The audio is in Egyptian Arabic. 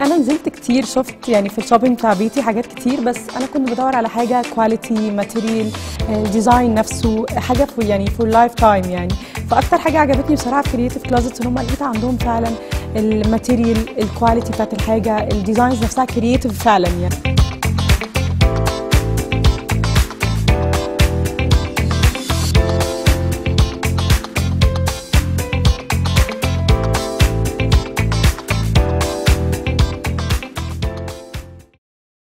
انا نزلت كتير شفت يعني في الشوبينج بتاع بيتي حاجات كتير بس انا كنت بدور على حاجه كواليتي ماتيريال ديزاين نفسه حاجه في يعني فور لايف تايم يعني فاكتر حاجه عجبتني بصراحه في كرييتيف كلوزت ان هم لقيت عندهم فعلا الماتيريال الكواليتي بتاعت الحاجه الديزاينز نفسها كرييتيف فعلا يعني